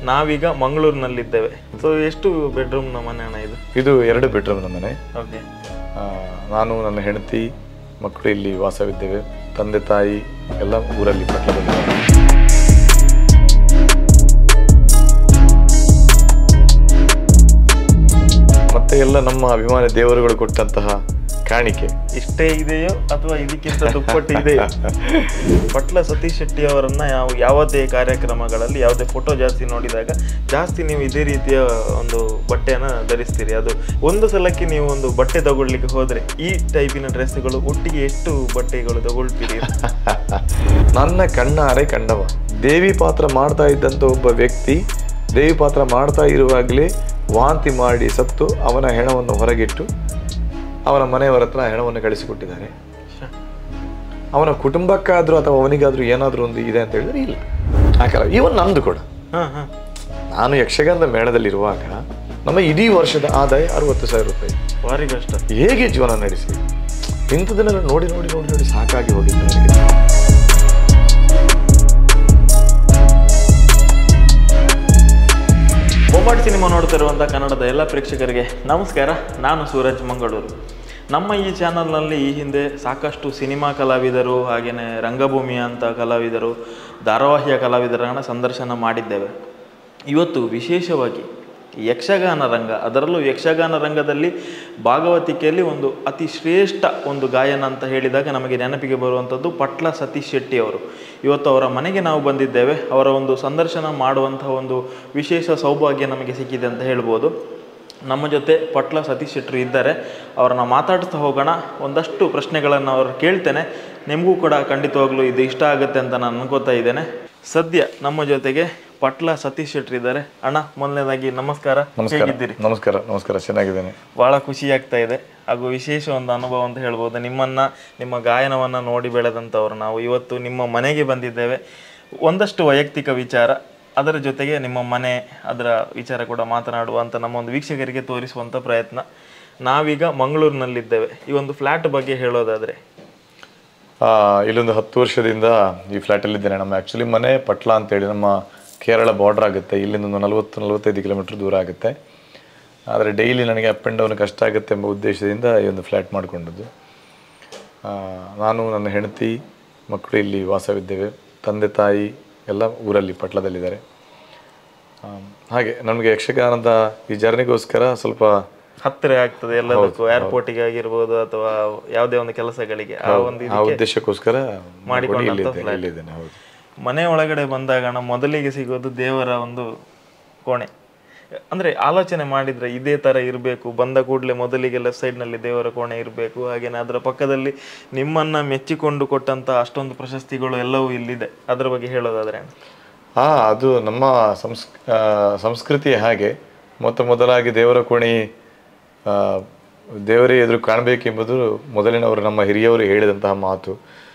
ನಾವೀಗ ಮಂಗಳೂರಿನಲ್ಲಿದ್ದೇವೆ ಸೊ ಎಷ್ಟು ಬೆಡ್ರೂಮ್ನ ಮನೆ ಅಣ್ಣ ಇದು ಇದು ಎರಡು ಬೆಡ್ರೂಮ್ ಮನೆ ಓಕೆ ಆ, ನಾನು ನನ್ನ ಹೆಂಡತಿ ಮಕ್ಕಳು ಇಲ್ಲಿ ವಾಸವಿದ್ದೇವೆ ತಂದೆ ತಾಯಿ ಎಲ್ಲ ಊರಲ್ಲಿ ಪಟ್ಟಣದಲ್ಲಿ ಮತ್ತೆ ಎಲ್ಲ ನಮ್ಮ ಅಭಿಮಾನಿ ದೇವರುಗಳು ಕೊಟ್ಟಂತಹ ಕಾಣಿಕೆ ಇಷ್ಟೇ ಇದೆಯೋ ಅಥವಾ ಇದಕ್ಕಿಂತ ದುಪ್ಪಟ್ಟು ಇದೆಯೋ ಪಟ್ಲ ಸತೀಶ್ ಶೆಟ್ಟಿ ಅವರನ್ನ ಯಾವ ಯಾವುದೇ ಕಾರ್ಯಕ್ರಮಗಳಲ್ಲಿ ಯಾವುದೇ ಫೋಟೋ ಜಾಸ್ತಿ ನೋಡಿದಾಗ ಜಾಸ್ತಿ ನೀವು ಇದೇ ರೀತಿಯ ಒಂದು ಬಟ್ಟೆಯನ್ನು ಧರಿಸ್ತೀರಿ ಅದು ಒಂದು ಸಲಕ್ಕೆ ನೀವು ಒಂದು ಬಟ್ಟೆ ತಗೊಳ್ಲಿಕ್ಕೆ ಹೋದ್ರೆ ಈ ಟೈಪಿನ ಡ್ರೆಸ್ಗಳು ಒಟ್ಟಿಗೆ ಎಷ್ಟು ಬಟ್ಟೆಗಳು ತಗೊಳ್ತೀರಿ ನನ್ನ ಕಣ್ಣಾರೆ ಕಂಡವ ದೇವಿ ಪಾತ್ರ ಮಾಡ್ತಾ ಇದ್ದಂಥ ಒಬ್ಬ ವ್ಯಕ್ತಿ ದೇವಿ ಪಾತ್ರ ಮಾಡ್ತಾ ಇರುವಾಗಲೇ ವಾಂತಿ ಮಾಡಿ ಸತ್ತು ಅವನ ಹೆಣವನ್ನು ಹೊರಗಿಟ್ಟು ಅವನ ಮನೆಯವರ ಹತ್ರ ಹೆಣವನ್ನು ಕಳಿಸಿಕೊಟ್ಟಿದ್ದಾರೆ ಅವನ ಕುಟುಂಬಕ್ಕಾದ್ರೂ ಅಥವಾ ಅವನಿಗಾದ್ರೂ ಏನಾದರೂ ಒಂದು ಇದೆ ಅಂತ ಹೇಳಿದ್ರೆ ಇಲ್ಲ ಯಾಕಲ್ಲ ಇವನ್ ನಂದು ಕೂಡ ಹಾ ಹಾ ನಾನು ಯಕ್ಷಗಾನದ ಮೇಳದಲ್ಲಿರುವಾಗ ನಮ್ಮ ಇಡೀ ವರ್ಷದ ಆದಾಯ ಅರವತ್ತು ಸಾವಿರ ರೂಪಾಯಿ ಭಾರಿ ಕಷ್ಟ ಹೇಗೆ ಜೀವನ ನಡೆಸಿ ಇಂಥದನ್ನೆಲ್ಲ ನೋಡಿ ನೋಡಿ ನೋಡಿ ನೋಡಿ ಸಾಕಾಗಿ ಹೋಗಿತ್ತು ನನಗೆ ಬೊಂಬಾಟ್ ಸಿನಿಮಾ ನೋಡ್ತಿರುವಂಥ ಕನ್ನಡದ ಎಲ್ಲ ಪ್ರೇಕ್ಷಕರಿಗೆ ನಮಸ್ಕಾರ ನಾನು ಸೂರಜ್ ಮಂಗಳೂರು ನಮ್ಮ ಈ ಚಾನಲ್ನಲ್ಲಿ ಈ ಹಿಂದೆ ಸಾಕಷ್ಟು ಸಿನಿಮಾ ಕಲಾವಿದರು ಹಾಗೆಯೇ ರಂಗಭೂಮಿಯ ಅಂತ ಕಲಾವಿದರು ಧಾರಾವಾಹಿಯ ಕಲಾವಿದರನ್ನ ಸಂದರ್ಶನ ಮಾಡಿದ್ದೇವೆ ಇವತ್ತು ವಿಶೇಷವಾಗಿ ಯಕ್ಷಗಾನ ರಂಗ ಅದರಲ್ಲೂ ಯಕ್ಷಗಾನ ರಂಗದಲ್ಲಿ ಭಾಗವತಿಕೆಯಲ್ಲಿ ಒಂದು ಅತಿ ಶ್ರೇಷ್ಠ ಒಂದು ಗಾಯನ ಅಂತ ಹೇಳಿದಾಗ ನಮಗೆ ನೆನಪಿಗೆ ಬರುವಂಥದ್ದು ಪಟ್ಲ ಸತೀಶ್ ಶೆಟ್ಟಿ ಅವರು ಇವತ್ತು ಅವರ ಮನೆಗೆ ನಾವು ಬಂದಿದ್ದೇವೆ ಅವರ ಒಂದು ಸಂದರ್ಶನ ಮಾಡುವಂತಹ ಒಂದು ವಿಶೇಷ ಸೌಭಾಗ್ಯ ನಮಗೆ ಸಿಕ್ಕಿದೆ ಅಂತ ಹೇಳ್ಬೋದು ನಮ್ಮ ಜೊತೆ ಪಟ್ಲ ಸತೀಶ್ ಶೆಟ್ಟರು ಇದ್ದಾರೆ ಅವರನ್ನ ಮಾತಾಡ್ತಾ ಹೋಗೋಣ ಒಂದಷ್ಟು ಪ್ರಶ್ನೆಗಳನ್ನು ಅವರು ಕೇಳ್ತೇನೆ ನಿಮಗೂ ಕೂಡ ಖಂಡಿತವಾಗ್ಲೂ ಇದು ಇಷ್ಟ ಆಗುತ್ತೆ ಅಂತ ನಾನು ಅನ್ಕೋತಾ ಇದ್ದೇನೆ ಸದ್ಯ ನಮ್ಮ ಜೊತೆಗೆ ಪಟ್ಲ ಸತೀಶ್ ಶೆಟ್ರು ಇದ್ದಾರೆ ಅಣ್ಣ ಮೊದಲನೇದಾಗಿ ನಮಸ್ಕಾರ ನಮಸ್ಕಾರ ಹೇಗಿದ್ದೀರಿ ನಮಸ್ಕಾರ ನಮಸ್ಕಾರ ಚೆನ್ನಾಗಿದ್ದೇನೆ ಬಹಳ ಖುಷಿ ಆಗ್ತಾ ಇದೆ ಹಾಗೂ ವಿಶೇಷ ಒಂದು ಅನುಭವ ಅಂತ ಹೇಳ್ಬೋದು ನಿಮ್ಮನ್ನ ನಿಮ್ಮ ಗಾಯನವನ್ನ ನೋಡಿ ಬೆಳೆದಂಥವ್ರು ನಾವು ಇವತ್ತು ನಿಮ್ಮ ಮನೆಗೆ ಬಂದಿದ್ದೇವೆ ಒಂದಷ್ಟು ವೈಯಕ್ತಿಕ ವಿಚಾರ ಅದರ ಜೊತೆಗೆ ನಿಮ್ಮ ಮನೆ ಅದರ ವಿಚಾರ ಕೂಡ ಮಾತನಾಡುವ ಅಂತ ನಮ್ಮ ಒಂದು ವೀಕ್ಷಕರಿಗೆ ತೋರಿಸುವಂಥ ಪ್ರಯತ್ನ ನಾವೀಗ ಮಂಗಳೂರಿನಲ್ಲಿದ್ದೇವೆ ಈ ಒಂದು ಫ್ಲ್ಯಾಟ್ ಬಗ್ಗೆ ಹೇಳೋದಾದ್ರೆ ಆ, ಇಲ್ಲೊಂದು ಹತ್ತು ವರ್ಷದಿಂದ ಈ ಫ್ಲ್ಯಾಟಲ್ಲಿದ್ದೇನೆ ನಮ್ಮ ಆ್ಯಕ್ಚುಲಿ ಮನೆ ಪಟ್ಲ ಅಂತೇಳಿ ನಮ್ಮ ಕೇರಳ ಬಾರ್ಡರ್ ಆಗುತ್ತೆ ಇಲ್ಲಿಂದ ಒಂದು ನಲವತ್ತು ನಲವತ್ತೈದು ಕಿಲೋಮೀಟ್ರ್ ದೂರ ಆಗುತ್ತೆ ಆದರೆ ಡೈಲಿ ನನಗೆ ಅಪ್ ಆ್ಯಂಡ್ ಡೌನ್ ಕಷ್ಟ ಆಗುತ್ತೆ ಎಂಬ ಉದ್ದೇಶದಿಂದ ಈ ಒಂದು ಫ್ಲ್ಯಾಟ್ ಮಾಡಿಕೊಂಡದ್ದು ಆ, ನಾನು ನನ್ನ ಹೆಂಡತಿ ಮಕ್ಕಳು ಇಲ್ಲಿ ವಾಸವಿದ್ದೇವೆ ತಂದೆ ತಾಯಿ ಎಲ್ಲ ಊರಲ್ಲಿ ಪಟ್ಲದಲ್ಲಿದ್ದಾರೆ ಆ, ಹಾಗೆ ನಮಗೆ ಯಕ್ಷಗಾನದ ಈ ಜರ್ನಿಗೋಸ್ಕರ ಸ್ವಲ್ಪ ಹತ್ತಿರ ಆಗ್ತದೆ ಎಲ್ಲದಕ್ಕೂ ಏರ್ಪೋರ್ಟಿಗೆ ಆಗಿರ್ಬೋದು ಅಥವಾ ಯಾವುದೇ ಒಂದು ಕೆಲಸಗಳಿಗೆ ಆ ಒಂದು ಆ ಉದ್ದೇಶಕ್ಕೋಸ್ಕರ ಮಾಡಿಕೊಂಡಂಥ ಇಲ್ಲಿದ್ದೇನೆ ಇಲ್ಲಿದ್ದೇನೆ ಹೌದು ಮನೆ ಒಳಗಡೆ ಬಂದಾಗ ನಮ್ಮ ಮೊದಲಿಗೆ ಸಿಗೋದು ದೇವರ ಒಂದು ಕೋಣೆ ಅಂದ್ರೆ ಆಲೋಚನೆ ಮಾಡಿದ್ರೆ ಇದೇ ತರ ಇರಬೇಕು ಬಂದ ಕೂಡಲೇ ಮೊದಲಿಗೆ ಲೆಫ್ಟ್ ಸೈಡ್ ನಲ್ಲಿ ದೇವರ ಕೋಣೆ ಇರಬೇಕು ಹಾಗೇನೆ ಅದರ ಪಕ್ಕದಲ್ಲಿ ನಿಮ್ಮನ್ನ ಮೆಚ್ಚಿಕೊಂಡು ಕೊಟ್ಟಂತ ಅಷ್ಟೊಂದು ಪ್ರಶಸ್ತಿಗಳು ಎಲ್ಲವೂ ಇಲ್ಲಿದೆ ಅದರ ಬಗ್ಗೆ ಹೇಳೋದಾದ್ರೆ ಅಣ್ಣ. ಹಾ ಅದು ನಮ್ಮ ಸಂಸ್ ಆ, ಸಂಸ್ಕೃತಿ ಹಾಗೆ ಮೊತ್ತ ಮೊದಲಾಗಿ ದೇವರ ಕೋಣೆ ಆ, ದೇವರೇ ಎದುರು ಕಾಣಬೇಕೆಂಬುದು ಮೊದಲಿನವರು ನಮ್ಮ ಹಿರಿಯವರು ಹೇಳಿದಂತಹ ಮಾತು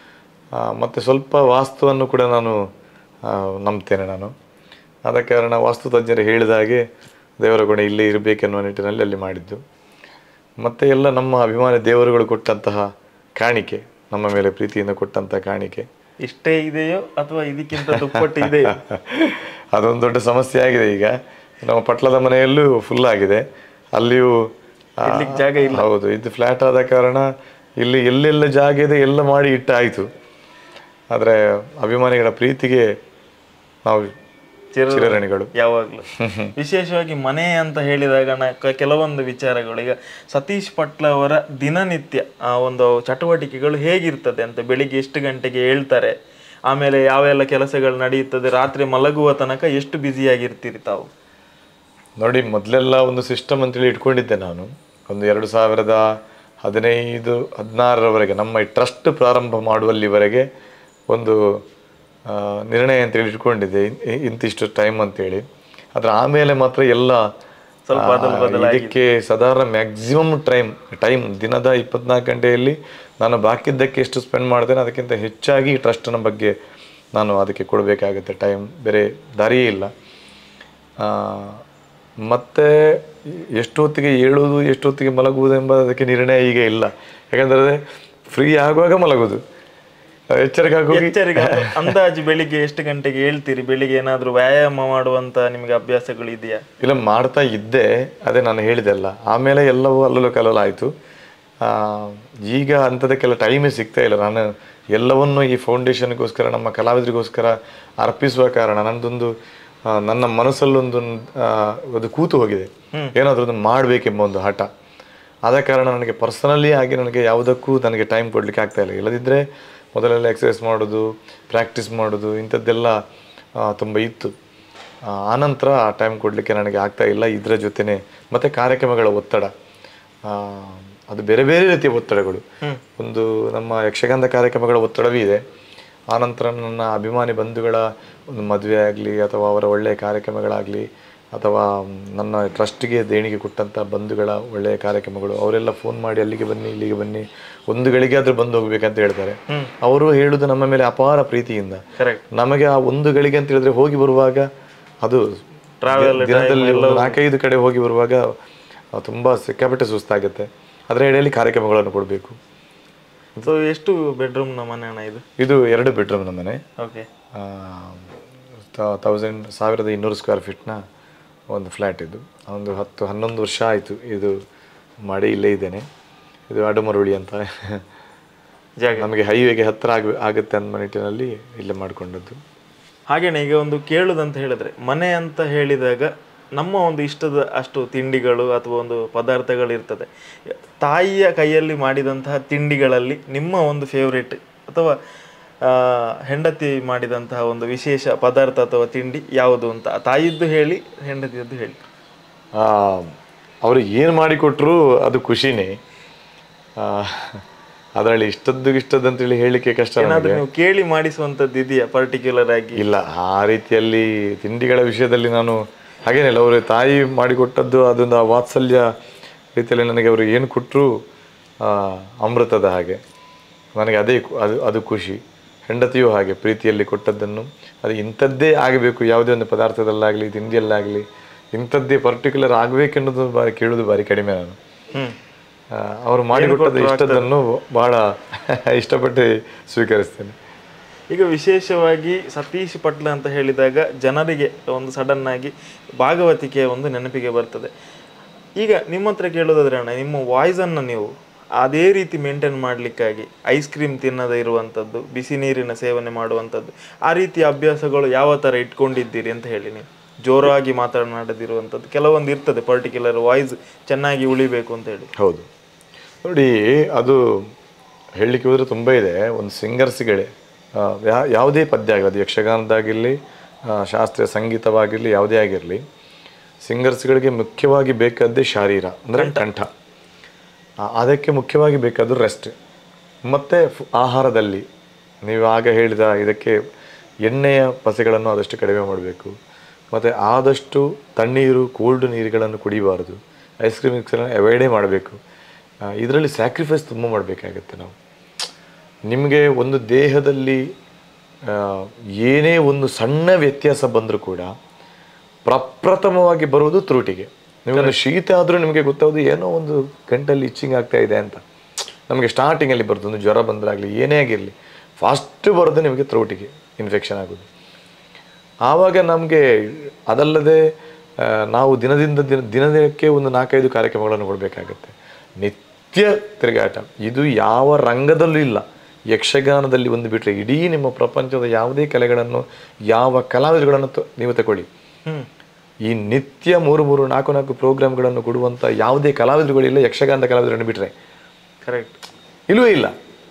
ಆ, ಮತ್ತೆ ಸ್ವಲ್ಪ ವಾಸ್ತುವನ್ನು ಕೂಡ ನಾನು ಆ, ನಂಬ್ತೇನೆ ನಾನು ಆದ ಕಾರಣ ವಾಸ್ತು ತಜ್ಞರು ಹೇಳಿದ ಹಾಗೆ ದೇವರ ಕೋಣೆ ಇಲ್ಲೇ ಇರಬೇಕೆನ್ನುವ ನಿಟ್ಟಿನಲ್ಲಿ ಅಲ್ಲಿ ಮಾಡಿದ್ದು ಮತ್ತೆ ಎಲ್ಲ ನಮ್ಮ ಅಭಿಮಾನಿ ದೇವರುಗಳು ಕೊಟ್ಟಂತಹ ಕಾಣಿಕೆ ನಮ್ಮ ಮೇಲೆ ಪ್ರೀತಿಯಿಂದ ಕೊಟ್ಟಂತಹ ಕಾಣಿಕೆ ಇಷ್ಟೇ ಇದೆಯೋ ಅಥವಾ ಇದಕ್ಕಿಂತ ದುಪ್ಪಟ್ಟು ಇದೆಯೋ ಅದೊಂದು ದೊಡ್ಡ ಸಮಸ್ಯೆ ಆಗಿದೆ ಈಗ ನಮ್ಮ ಪಟ್ಲದ ಮನೆಯಲ್ಲೂ ಫುಲ್ ಆಗಿದೆ ಅಲ್ಲಿಯೂ ಆ, ಇರ್ಲಿಕ್ಕೆ ಜಾಗ ಇಲ್ಲ. ಹೌದು ಇದು ಫ್ಲಾಟ್ ಆದ ಕಾರಣ ಇಲ್ಲಿ ಎಲ್ಲೆಲ್ಲ ಜಾಗ ಇದೆ ಎಲ್ಲ ಮಾಡಿ ಇಟ್ಟಾಯಿತು ಆದರೆ ಅಭಿಮಾನಿಗಳ ಪ್ರೀತಿಗೆ ನಾವು ಚಿರ- ಚಿರಋಣಿಗಳು ಯಾವಾಗ್ಲೂ ವಿಶೇಷವಾಗಿ ಮನೆ ಅಂತ ಹೇಳಿದಾಗ ನ- ಕ- ಕೆಲವೊಂದು ವಿಚಾರಗಳು ಈಗ ಸತೀಶ್ ಪಟ್ಲ ಅವರ ದಿನನಿತ್ಯ ಆ ಒಂದು ಚಟುವಟಿಕೆಗಳು ಹೇಗಿರ್ತದೆ ಅಂತ ಬೆಳಿಗ್ಗೆ ಎಷ್ಟು ಗಂಟೆಗೆ ಹೇಳ್ತಾರೆ ಆಮೇಲೆ ಯಾವೆಲ್ಲ ಕೆಲಸಗಳು ನಡೆಯುತ್ತದೆ ರಾತ್ರಿ ಮಲಗುವ ತನಕ ಎಷ್ಟು ಬ್ಯುಸಿಯಾಗಿರ್ತೀರಿ ತಾವು ನೋಡಿ ಮೊದಲೆಲ್ಲ ಒಂದು ಸಿಸ್ಟಮ್ ಅಂತೇಳಿ ಇಟ್ಕೊಂಡಿದ್ದೆ ನಾನು ಒಂದು ಎರಡು ಸಾವಿರದ ಹದಿನೈದು ಹದಿನಾರರವರೆಗೆ ನಮ್ಮ ಈ ಟ್ರಸ್ಟ್ ಪ್ರಾರಂಭ ಮಾಡುವಲ್ಲಿವರೆಗೆ ಒಂದು ಆ, ನಿರ್ಣಯ ಅಂತೇಳಿ ಇಟ್ಕೊಂಡಿದ್ದೆ ಇನ್- ಇ- ಇಂತಿಷ್ಟು ಟೈಮ್ ಅಂತೇಳಿ ಅದರ ಆಮೇಲೆ ಮಾತ್ರ ಎಲ್ಲ ಸ್ವಲ್ಪ ಆ, ಇದಕ್ಕೆ ಸಾಧಾರಣ ಮ್ಯಾಕ್ಸಿಮಮ್ ಟೈಮ್ ಟೈಮ್ ದಿನದ ಇಪ್ಪತ್ನಾಲ್ಕು ಗಂಟೆಯಲ್ಲಿ ನಾನು ಬಾಕಿದ್ದಕ್ಕೆ ಎಷ್ಟು ಸ್ಪೆಂಡ್ ಮಾಡ್ತೇನೆ ಅದಕ್ಕಿಂತ ಹೆಚ್ಚಾಗಿ ಟ್ರಸ್ಟ್ನ ಬಗ್ಗೆ ನಾನು ಅದಕ್ಕೆ ಕೊಡಬೇಕಾಗುತ್ತೆ ಟೈಮ್ ಬೇರೆ ದಾರಿಯೇ ಇಲ್ಲ ಆ, ಮತ್ತೆ ಎಷ್ಟೊತ್ತಿಗೆ ಏಳುವುದು ಎಷ್ಟೊತ್ತಿಗೆ ಮಲಗುವುದು ಎಂಬ ಅದಕ್ಕೆ ನಿರ್ಣಯ ಈಗ ಇಲ್ಲ ಯಾಕಂದರೆ ಫ್ರೀ ಆಗುವಾಗ ಮಲಗುವುದು ಎಚ್ಚರಿಕೆ ಹೋಗಿ ಎಚ್ಚರಿಕೆ ಅಂದ್ರೆ ಅಂದಾಜು ಬೆಳಿಗ್ಗೆ ಎಷ್ಟು ಗಂಟೆಗೆ ಹೇಳ್ತೀರಿ ಬೆಳಿಗ್ಗೆ ಏನಾದ್ರೂ ವ್ಯಾಯಾಮ ಮಾಡುವಂತ ನಿಮಗೆ ಅಭ್ಯಾಸಗಳು ಇದೆಯಾ ಇಲ್ಲ ಮಾಡ್ತಾ ಇದ್ದೆ ಅದೇ ನಾನು ಹೇಳಿದೆಲ್ಲ ಆಮೇಲೆ ಎಲ್ಲವೂ ಅಲ್ಲಲು ಕಲ್ಲಲು ಆಯಿತು ಈಗ ಅಂಥದಕ್ಕೆಲ್ಲ ಟೈಮೇ ಸಿಗ್ತಾ ಇಲ್ಲ ನಾನು ಎಲ್ಲವನ್ನು ಈ ಫೌಂಡೇಶನ್ಗೋಸ್ಕರ ನಮ್ಮ ಕಲಾವಿದರಿಗೋಸ್ಕರ ಅರ್ಪಿಸುವ ಕಾರಣ ನನ್ನದೊಂದು ಆ, ನನ್ನ ಮನಸ್ಸಲ್ಲೊಂದು ಆ, ಅದು ಕೂತು ಹೋಗಿದೆ ಏನಾದರೂ ಒಂದು ಮಾಡಬೇಕೆಂಬ ಒಂದು ಹಠ ಆದ ಕಾರಣ ನನಗೆ ಪರ್ಸನಲಿ ಆಗಿ ನನಗೆ ಯಾವುದಕ್ಕೂ ನನಗೆ ಟೈಮ್ ಕೊಡಲಿಕ್ಕೆ ಆಗ್ತಾ ಇಲ್ಲ ಇಲ್ಲದಿದ್ದರೆ ಮೊದಲೆಲ್ಲ ಎಕ್ಸಸೈಸ್ ಮಾಡೋದು ಪ್ರಾಕ್ಟೀಸ್ ಮಾಡೋದು ಇಂಥದ್ದೆಲ್ಲ ಆ, ತುಂಬ ಇತ್ತು ಆ, ಆನಂತರ ಆ ಟೈಮ್ ಕೊಡಲಿಕ್ಕೆ ನನಗೆ ಆಗ್ತಾ ಇಲ್ಲ ಇದರ ಜೊತೆನೆ ಮತ್ತು ಕಾರ್ಯಕ್ರಮಗಳ ಒತ್ತಡ ಆ, ಅದು ಬೇರೆ ಬೇರೆ ರೀತಿಯ ಒತ್ತಡಗಳು ಒಂದು ನಮ್ಮ ಯಕ್ಷಗಾನದ ಕಾರ್ಯಕ್ರಮಗಳ ಒತ್ತಡವೂ ಇದೆ ಆನಂತರ ನನ್ನ ಅಭಿಮಾನಿ ಬಂಧುಗಳ ಒಂದು ಮದುವೆ ಆಗಲಿ ಅಥವಾ ಅವರ ಒಳ್ಳೆಯ ಕಾರ್ಯಕ್ರಮಗಳಾಗಲಿ ಅಥವಾ ನನ್ನ ಟ್ರಸ್ಟ್ಗೆ ದೇಣಿಗೆ ಕೊಟ್ಟಂಥ ಬಂಧುಗಳ ಒಳ್ಳೆಯ ಕಾರ್ಯಕ್ರಮಗಳು ಅವರೆಲ್ಲ ಫೋನ್ ಮಾಡಿ ಅಲ್ಲಿಗೆ ಬನ್ನಿ ಇಲ್ಲಿಗೆ ಬನ್ನಿ ಒಂದು ಗಳಿಗೆ ಆದರೂ ಬಂದು ಹೋಗ್ಬೇಕಂತ ಹೇಳ್ತಾರೆ ಅವರು ಹೇಳುದು ನಮ್ಮ ಮೇಲೆ ಅಪಾರ ಪ್ರೀತಿಯಿಂದ ಕರೆಕ್ಟ್ ನಮಗೆ ಆ ಒಂದು ಗಳಿಗೆ ಅಂತ ಹೇಳಿದ್ರೆ ಹೋಗಿ ಬರುವಾಗ ಅದು Travel ದಿನದಲ್ಲಿ ಒಂದು ನಾಲ್ಕೈದು ಕಡೆ ಹೋಗಿ ಬರುವಾಗ ಆ, ತುಂಬಾ ಸಿಕ್ಕಾಪಟ್ಟೆ ಸುಸ್ತಾಗುತ್ತೆ ಅದರ ಎಡೆಯಲ್ಲಿ ಕಾರ್ಯಕ್ರಮಗಳನ್ನು ಕೊಡಬೇಕು ಸೊ ಎಷ್ಟು ಬೆಡ್ರೂಮ್ ನ ಮನೆ ಅಣ್ಣ ಇದು ಇದು ಎರಡು ಬೆಡ್ರೂಮ್ ಮನೆ ಓಕೆ ತೌಸಂಡ್ ಸಾವಿರದ ಇನ್ನೂರು ಸ್ಕ್ವೇರ್ ಫೀಟ್ನ ಒಂದು ಫ್ಲ್ಯಾಟ್ ಇದು ಒಂದು ಹತ್ತು ಹನ್ನೊಂದು ವರ್ಷ ಆಯಿತು ಇದು ಮಾಡಿ ಇಲ್ಲೇ ಇದ್ದೇನೆ ಇದು ಅಡುಮರುಳಿ ಅಂತ ಜಾಗ ನಮಗೆ ಹೈವೇಗೆ ಹತ್ತಿರ ಆಗ ಆಗುತ್ತೆ ಅನ್ನೋ ನಿಟ್ಟಿನಲ್ಲಿ ಇಲ್ಲೇ ಮಾಡಿಕೊಂಡದ್ದು ಹಾಗೇನೆ ಈಗ ಒಂದು ಕೇಳುದಂತ ಹೇಳಿದ್ರೆ ಮನೆ ಅಂತ ಹೇಳಿದಾಗ ನಮ್ಮ ಒಂದು ಇಷ್ಟದ ಅಷ್ಟು ತಿಂಡಿಗಳು ಅಥವಾ ಒಂದು ಪದಾರ್ಥಗಳು ಇರ್ತದೆ ತಾಯಿಯ ಕೈಯಲ್ಲಿ ಮಾಡಿದಂತಹ ತಿಂಡಿಗಳಲ್ಲಿ ನಿಮ್ಮ ಒಂದು ಫೇವ್ರೇಟ್ ಅಥವಾ ಆ, ಹೆಂಡತಿ ಮಾಡಿದಂತಹ ಒಂದು ವಿಶೇಷ ಪದಾರ್ಥ ಅಥವಾ ತಿಂಡಿ ಯಾವುದು ಅಂತ ತಾಯಿದ್ದು ಹೇಳಿ ಹೆಂಡತಿಯದ್ದು ಹೇಳಿ ಅವರು ಏನು ಮಾಡಿಕೊಟ್ರು ಅದು ಖುಷಿನೇ ಅದರಲ್ಲಿ ಇಷ್ಟದ್ದು ಇಷ್ಟದ್ದು ಅಂತೇಳಿ ಹೇಳಲಿಕ್ಕೆ ಕಷ್ಟ ನನಗೆ. ಏನಾದ್ರೂ ನೀವು ಕೇಳಿ ಮಾಡಿಸುವಂಥದ್ದು ಇದೆಯಾ ಪರ್ಟಿಕ್ಯುಲರ್ ಆಗಿ ಇಲ್ಲ ಆ ರೀತಿಯಲ್ಲಿ ತಿಂಡಿಗಳ ವಿಷಯದಲ್ಲಿ ನಾನು ಹಾಗೇನಿಲ್ಲ ಅವರು ತಾಯಿ ಮಾಡಿಕೊಟ್ಟದ್ದು ಅದೊಂದು ಆ ವಾತ್ಸಲ್ಯ ರೀತಿಯಲ್ಲಿ ನನಗೆ ಅವರು ಏನು ಕೊಟ್ಟರು ಅಮೃತದ ಹಾಗೆ ನನಗೆ ಅದೇ ಕು- ಅದು ಅದು ಖುಷಿ ಹೆಂಡತಿಯೂ ಹಾಗೆ ಪ್ರೀತಿಯಲ್ಲಿ ಕೊಟ್ಟದ್ದನ್ನು ಅದು ಇಂಥದ್ದೇ ಆಗಬೇಕು ಯಾವುದೇ ಒಂದು ಪದಾರ್ಥದಲ್ಲಾಗಲಿ ತಿಂಡಿಯಲ್ಲಾಗಲಿ ಇಂಥದ್ದೇ ಪರ್ಟಿಕ್ಯುಲರ್ ಆಗಬೇಕೆನ್ನೋದು ಬಾರಿ ಕೇಳೋದು ಬಾರಿ ಕಡಿಮೆ ನಾನು ಹ್ಮ್ ಆ, ಅವರು ಮಾಡಿಕೊಟ್ಟದ್ದು ಇಷ್ಟದನ್ನು ಬಹಳ ಇಷ್ಟಪಟ್ಟು ಸ್ವೀಕರಿಸ್ತೇನೆ ಈಗ ವಿಶೇಷವಾಗಿ ಸತೀಶ್ ಪಟ್ಲ ಅಂತ ಹೇಳಿದಾಗ ಜನರಿಗೆ ಒಂದು ಸಡನ್ ಆಗಿ ಭಾಗವತಿಕೆಯ ಒಂದು ನೆನಪಿಗೆ ಬರ್ತದೆ ಈಗ ನಿಮ್ಮ ಹತ್ರ ಕೇಳೋದಾದ್ರೆ ಅಣ್ಣ ನಿಮ್ಮ ವಾಯ್ಸನ್ನು ನೀವು ಅದೇ ರೀತಿ ಮೇಂಟೈನ್ ಮಾಡಲಿಕ್ಕಾಗಿ ಐಸ್ ಕ್ರೀಮ್ ತಿನ್ನದೇ ಇರುವಂಥದ್ದು ಬಿಸಿ ನೀರಿನ ಸೇವನೆ ಮಾಡುವಂಥದ್ದು ಆ ರೀತಿಯ ಅಭ್ಯಾಸಗಳು ಯಾವ ಥರ ಇಟ್ಕೊಂಡಿದ್ದೀರಿ ಅಂತ ಹೇಳಿ ನೀವು ಜೋರಾಗಿ ಮಾತನಾಡದಿರುವಂಥದ್ದು ಕೆಲವೊಂದು ಇರ್ತದೆ ಪರ್ಟಿಕ್ಯುಲರ್ ವಾಯ್ಸ್ ಚೆನ್ನಾಗಿ ಉಳಿಬೇಕು ಅಂತ ಹೇಳಿ ಹೌದು ನೋಡಿ ಅದು ಹೇಳಲಿಕ್ಕೆ ಹೋದರೆ ತುಂಬ ಇದೆ ಒಂದು ಸಿಂಗರ್ಸ್ಗಳೇ ಆ, ಯಾ- ಯಾವುದೇ ಪದ್ಯ ಆಗಲಿ ಅದು ಯಕ್ಷಗಾನದಾಗಿರಲಿ ಆ, ಶಾಸ್ತ್ರೀಯ ಸಂಗೀತವಾಗಿರಲಿ ಯಾವುದೇ ಆಗಿರಲಿ ಸಿಂಗರ್ಸ್ಗಳಿಗೆ ಮುಖ್ಯವಾಗಿ ಬೇಕಾದ್ದೇ ಶಾರೀರ ಅಂದರೆ ಕಂಠ ಆ, ಅದಕ್ಕೆ ಮುಖ್ಯವಾಗಿ ಬೇಕಾದ್ದು ರೆಸ್ಟ್ ಮತ್ತು ಫ್- ಆಹಾರದಲ್ಲಿ ನೀವು ಆಗ ಹೇಳಿದ ಇದಕ್ಕೆ ಎಣ್ಣೆಯ ಪಸೆಗಳನ್ನು ಆದಷ್ಟು ಕಡಿಮೆ ಮಾಡಬೇಕು ಮತ್ತು ಆದಷ್ಟು ತಣ್ಣೀರು ಕೋಲ್ಡ್ ನೀರುಗಳನ್ನು ಕುಡಿಬಾರ್ದು ಐಸ್ ಕ್ರೀಮ್ ಮಿಕ್ಸರನ್ನು ಅವಾಯ್ಡೇ ಮಾಡಬೇಕು ಇದರಲ್ಲಿ ಸ್ಯಾಕ್ರಿಫೈಸ್ ತುಂಬ ಮಾಡಬೇಕಾಗತ್ತೆ ನಾವು ನಿಮಗೆ ಒಂದು ದೇಹದಲ್ಲಿ ಆ, ಏನೇ ಒಂದು ಸಣ್ಣ ವ್ಯತ್ಯಾಸ ಬಂದರೂ ಕೂಡ ಪ್ರಪ್ರಥಮವಾಗಿ ಬರುವುದು ತ್ರುಟಿಗೆ ನಿಮಗೆ ಶೀತ ಆದರೂ ನಿಮಗೆ ಗೊತ್ತಾಗೋದು ಏನೋ ಒಂದು ಗಂಟಲ್ಲಿ ಇಚ್ಚಿಂಗ್ ಆಗ್ತಾ ಇದೆ ಅಂತ ನಮಗೆ ಸ್ಟಾರ್ಟಿಂಗಲ್ಲಿ ಬರೋದು ಒಂದು ಜ್ವರ ಬಂದರಾಗಲಿ ಏನೇ ಆಗಿರಲಿ ಫಸ್ಟ್ ಬರೋದು ನಿಮಗೆ ತ್ರೋಟಿಗೆ ಇನ್ಫೆಕ್ಷನ್ ಆಗೋದು ಆವಾಗ ನಮಗೆ ಅದಲ್ಲದೆ ಆ, ನಾವು ದಿನದಿಂದ ದಿನ ದಿನಕ್ಕೆ ಒಂದು ನಾಲ್ಕೈದು ಕಾರ್ಯಕ್ರಮಗಳನ್ನು ಕೊಡಬೇಕಾಗತ್ತೆ ನಿತ್ಯ ತಿರುಗಾಟ ಇದು ಯಾವ ರಂಗದಲ್ಲೂ ಇಲ್ಲ ಯಕ್ಷಗಾನದಲ್ಲಿ ಒಂದು ಬಿಟ್ಟರೆ ಇಡೀ ನಿಮ್ಮ ಪ್ರಪಂಚದ ಯಾವುದೇ ಕಲೆಗಳನ್ನು ಯಾವ ಕಲಾವಿದರುಗಳನ್ನು ತ- ನೀವು ತಗೊಳ್ಳಿ ಹ್ಮ್ ಈ ನಿತ್ಯ ಮೂರು ಮೂರು ನಾಲ್ಕು ನಾಲ್ಕು ಪ್ರೋಗ್ರಾಮ್ಗಳನ್ನು ಕೊಡುವಂಥ ಯಾವುದೇ ಕಲಾವಿದರುಗಳಿಲ್ಲ ಯಕ್ಷಗಾನದ ಕಲಾವಿದರನ್ನು ಬಿಟ್ಟರೆ ಕರೆಕ್ಟ್ ಇಲ್ಲವೇ ಇಲ್ಲ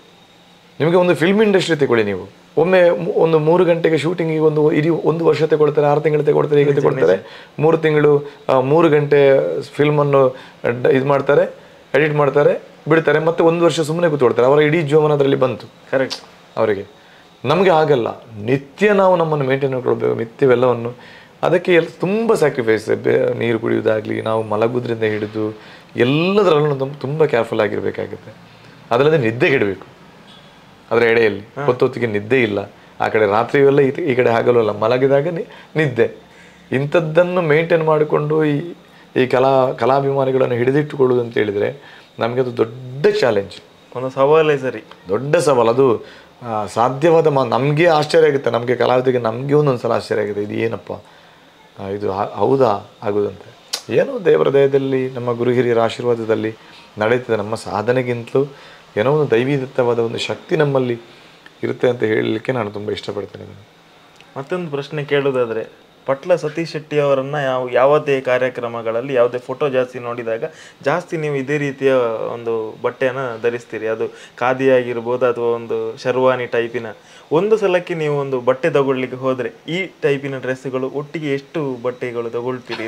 ನಿಮಗೆ ಒಂದು ಫಿಲ್ಮ್ ಇಂಡಸ್ಟ್ರಿ ತಗೊಳ್ಳಿ ನೀವು ಒಮ್ಮೆ ಮು- ಒಂದು ಮೂರು ಗಂಟೆಗೆ ಶೂಟಿಂಗಿಗೆ ಒಂದು ಇಡೀ ಒಂದು ವರ್ಷ ತಗೊಳ್ತಾರೆ ಆರು ತಿಂಗಳು ತಗೊಳ್ತಾರೆ ಹೀಗೆ ತಗೊಳ್ತಾರೆ ಮೂರು ತಿಂಗಳು ಆ, ಮೂರು ಗಂಟೆ ಫಿಲ್ಮನ್ನು ಇದು ಮಾಡ್ತಾರೆ ಎಡಿಟ್ ಮಾಡ್ತಾರೆ ಬಿಡ್ತಾರೆ ಮತ್ತೆ ಒಂದು ವರ್ಷ ಸುಮ್ಮನೆ ಕೂತ್ಕೊಳ್ತಾರೆ ಅವರ ಇಡೀ ಜೀವನ ಅದರಲ್ಲಿ ಬಂತು ಕರೆಕ್ಟ್ ಅವರಿಗೆ ನಮಗೆ ಆಗಲ್ಲ ನಿತ್ಯ ನಾವು ನಮ್ಮನ್ನು ಮೇಂಟೈನ್ ಮಾಡ್ಕೊಳ್ಬೇಕು ನಿತ್ಯವೆಲ್ಲವನ್ನು ಅದಕ್ಕೆ ಎಲ್ಲ ತುಂಬ ಸ್ಯಾಕ್ರಿಫೈಸ್ ನೀರು ಕುಡಿಯೋದಾಗಲಿ ನಾವು ಮಲಗುವುದರಿಂದ ಹಿಡಿದು ಎಲ್ಲದರಲ್ಲೂ ತುಂಬ ತುಂಬ ಕೇರ್ಫುಲ್ ಆಗಿರಬೇಕಾಗುತ್ತೆ ಅದಲ್ಲದೆ ನಿದ್ದೆ ಕೆಡಬೇಕು ಅದರ ಎಡೆಯಲ್ಲಿ ಹೊತ್ತೊತ್ತಿಗೆ ನಿದ್ದೆ ಇಲ್ಲ ಆ ಕಡೆ ರಾತ್ರಿಯೆಲ್ಲ ಈ ಈ ಕಡೆ ಆಗಲ್ಲ ಮಲಗಿದಾಗ ನಿ- ನಿದ್ದೆ ಇಂಥದ್ದನ್ನು ಮೇಂಟೈನ್ ಮಾಡಿಕೊಂಡು ಈ ಈ ಕಲಾ ಕಲಾಭಿಮಾನಿಗಳನ್ನು ಹಿಡಿದಿಟ್ಟುಕೊಳ್ಳೋದು ಅಂತ ಹೇಳಿದರೆ ನಮಗೆ ಅದು ದೊಡ್ಡ ಚಾಲೆಂಜ್ ಒಂದು ಸವಾಲೇ ಸರಿ ದೊಡ್ಡ ಸವಾಲು ಅದು ಆ, ಸಾಧ್ಯವಾದ ಮಾ ನಮಗೆ ಆಶ್ಚರ್ಯ ಆಗುತ್ತೆ ನಮಗೆ ಕಲಾವಿದರಿಗೆ ನಮಗೆ ಒಂದೊಂದು ಸಲ ಆಶ್ಚರ್ಯ ಆಗುತ್ತೆ ಇದು ಏನಪ್ಪ ಆ, ಇದು ಹಾ- ಹೌದಾ ಆಗೋದಂತೆ ಏನೋ ದೇವರ ದಯದಲ್ಲಿ ನಮ್ಮ ಗುರು ಹಿರಿಯರ ಆಶೀರ್ವಾದದಲ್ಲಿ ನಡೀತದೆ ನಮ್ಮ ಸಾಧನೆಗಿಂತಲೂ ಏನೋ ಒಂದು ದೈವೀದತ್ತವಾದ ಒಂದು ಶಕ್ತಿ ನಮ್ಮಲ್ಲಿ ಇರುತ್ತೆ ಅಂತ ಹೇಳಲಿಕ್ಕೆ ನಾನು ತುಂಬ ಇಷ್ಟಪಡ್ತೇನೆ ಇದನ್ನು. ಮತ್ತೊಂದು ಪ್ರಶ್ನೆ ಕೇಳೋದಾದ್ರೆ ಪಟ್ಲ ಸತೀಶ್ ಶೆಟ್ಟಿ ಅವರನ್ನ ಯಾವ ಯಾವುದೇ ಕಾರ್ಯಕ್ರಮಗಳಲ್ಲಿ ಯಾವುದೇ ಫೋಟೋ ಜಾಸ್ತಿ ನೋಡಿದಾಗ ಜಾಸ್ತಿ ನೀವು ಇದೇ ರೀತಿಯ ಒಂದು ಬಟ್ಟೆಯನ್ನು ಧರಿಸ್ತೀರಿ ಅದು ಖಾದಿ ಆಗಿರ್ಬೋದು ಅಥವಾ ಒಂದು ಶರ್ವಾನಿ ಟೈಪಿನ ಒಂದು ಸಲಕ್ಕೆ ನೀವು ಒಂದು ಬಟ್ಟೆ ತಗೊಳ್ಳಿಕ್ಕೆ ಹೋದ್ರೆ ಈ ಟೈಪಿನ ಡ್ರೆಸ್ಗಳು ಒಟ್ಟಿಗೆ ಎಷ್ಟು ಬಟ್ಟೆಗಳು ತಗೊಳ್ತೀರಿ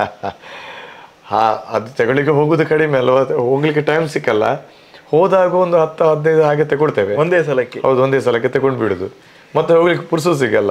ಹಾ ಅದು ತಗೊಳ್ಳಿಕ್ಕೆ ಹೋಗೋದು ಕಡಿಮೆ ಅಲ್ವಾ ಅದು ಹೋಗ್ಲಿಕ್ಕೆ ಟೈಮ್ ಸಿಕ್ಕಲ್ಲ ಹೋದಾಗ ಒಂದು ಹತ್ತು ಹದಿನೈದು ಹಾಗೆ ತಗೊಳ್ತೇವೆ ಒಂದೇ ಸಲಕ್ಕೆ ಹೌದು ಒಂದೇ ಸಲಕ್ಕೆ ತಗೊಂಡು ಬಿಡುದು ಮತ್ತೆ ಹೋಗ್ಲಿಕ್ಕೆ ಪುರ್ಸು ಸಿಗಲ್ಲ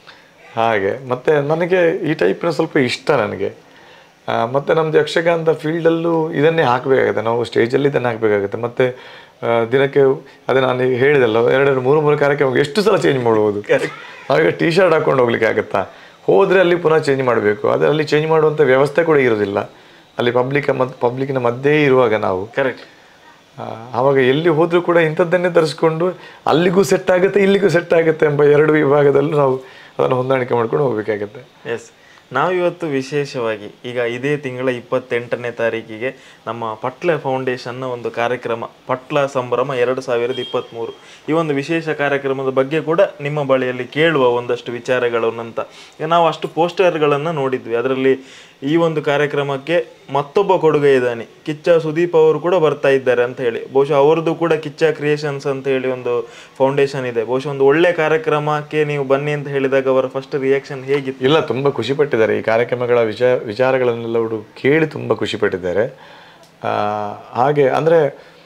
ಹಾಗೆ ಮತ್ತೆ ನನಗೆ ಈ ಟೈಪಿನ ಸ್ವಲ್ಪ ಇಷ್ಟ ನನಗೆ ಆ, ಮತ್ತೆ ನಮ್ದು ಯಕ್ಷಗಾನದ ಫೀಲ್ಡಲ್ಲೂ ಇದನ್ನೇ ಹಾಕಬೇಕಾಗುತ್ತೆ ನಾವು ಸ್ಟೇಜಲ್ಲಿ ಇದನ್ನೇ ಹಾಕಬೇಕಾಗುತ್ತೆ ಮತ್ತೆ ಆ, ದಿನಕ್ಕೆ ಅದೇ ನಾನು ಈಗ ಹೇಳಿದೆಲ್ಲ ಎರಡೆರಡು ಮೂರು ಮೂರು ಕಾರ್ಯಕ್ರಮ ಎಷ್ಟು ಸಲ ಚೇಂಜ್ ಮಾಡ್ಬೋದು ನಾವೀಗ ಟೀ ಶರ್ಟ್ ಹಾಕೊಂಡು ಹೋಗ್ಲಿಕ್ಕೆ ಆಗುತ್ತಾ ಹೋದ್ರೆ ಅಲ್ಲಿ ಪುನಃ ಚೇಂಜ್ ಮಾಡಬೇಕು ಅದೇ ಅಲ್ಲಿ ಚೇಂಜ್ ಮಾಡುವಂಥ ವ್ಯವಸ್ಥೆ ಕೂಡ ಇರೋದಿಲ್ಲ ಅಲ್ಲಿ ಪಬ್ಲಿಕ್ ಮತ್ತು ಪಬ್ಲಿಕ್ನ ಮಧ್ಯೆ ಇರುವಾಗ ನಾವು ಕರೆಕ್ಟ್ ಆ, ಆವಾಗ ಎಲ್ಲಿ ಹೋದ್ರೂ ಕೂಡ ಇಂಥದ್ದನ್ನೇ ಧರಿಸ್ಕೊಂಡು ಅಲ್ಲಿಗೂ ಸೆಟ್ ಆಗುತ್ತೆ ಇಲ್ಲಿಗೂ ಸೆಟ್ ಆಗುತ್ತೆ ಎಂಬ ಎರಡು ವಿಭಾಗದಲ್ಲೂ ನಾವು ಅದನ್ನು ಹೊಂದಾಣಿಕೆ ಮಾಡ್ಕೊಂಡು ಹೋಗ್ಬೇಕಾಗತ್ತೆ ಎಸ್ ನಾವಿವತ್ತು ವಿಶೇಷವಾಗಿ ಈಗ ಇದೇ ತಿಂಗಳ ಇಪ್ಪತ್ತೆಂಟನೇ ತಾರೀಕಿಗೆ ನಮ್ಮ ಪಟ್ಲ ಫೌಂಡೇಶನ್ನ ಒಂದು ಕಾರ್ಯಕ್ರಮ ಪಟ್ಲ ಸಂಭ್ರಮ ಎರಡು ಸಾವಿರದ ಇಪ್ಪತ್ತ್ಮೂರು ಈ ಒಂದು ವಿಶೇಷ ಕಾರ್ಯಕ್ರಮದ ಬಗ್ಗೆ ಕೂಡ ನಿಮ್ಮ ಬಳಿಯಲ್ಲಿ ಕೇಳುವ ಒಂದಷ್ಟು ವಿಚಾರಗಳನ್ನಂತ ಈಗ ನಾವು ಅಷ್ಟು ಪೋಸ್ಟರ್ಗಳನ್ನು ನೋಡಿದ್ವಿ ಅದರಲ್ಲಿ ಈ ಒಂದು ಕಾರ್ಯಕ್ರಮಕ್ಕೆ ಮತ್ತೊಬ್ಬ ಕೊಡುಗೆ ಇದ್ದಾನೆ ಕಿಚ್ಚ ಸುದೀಪ್ ಅವರು ಕೂಡ ಬರ್ತಾ ಇದ್ದಾರೆ ಅಂತ ಹೇಳಿ ಬಹುಶಃ ಅವರದ್ದು ಕೂಡ ಕಿಚ್ಚ ಕ್ರಿಯೇಷನ್ಸ್ ಅಂತ ಹೇಳಿ ಒಂದು ಫೌಂಡೇಶನ್ ಇದೆ ಬಹುಶಃ ಒಂದು ಒಳ್ಳೆ ಕಾರ್ಯಕ್ರಮಕ್ಕೆ ನೀವು ಬನ್ನಿ ಅಂತ ಹೇಳಿದಾಗ ಅವರ ಫಸ್ಟ್ ರಿಯಾಕ್ಷನ್ ಹೇಗಿತ್ತು ಇಲ್ಲ ತುಂಬ ಖುಷಿ ಪಟ್ಟಿದ್ದಾರೆ ಈ ಕಾರ್ಯಕ್ರಮಗಳ ವಿಚಾರ ವಿಚಾರಗಳನ್ನೆಲ್ಲ ಅವರು ಕೇಳಿ ತುಂಬ ಖುಷಿ ಪಟ್ಟಿದ್ದಾರೆ ಆ, ಹಾಗೆ ಅಂದರೆ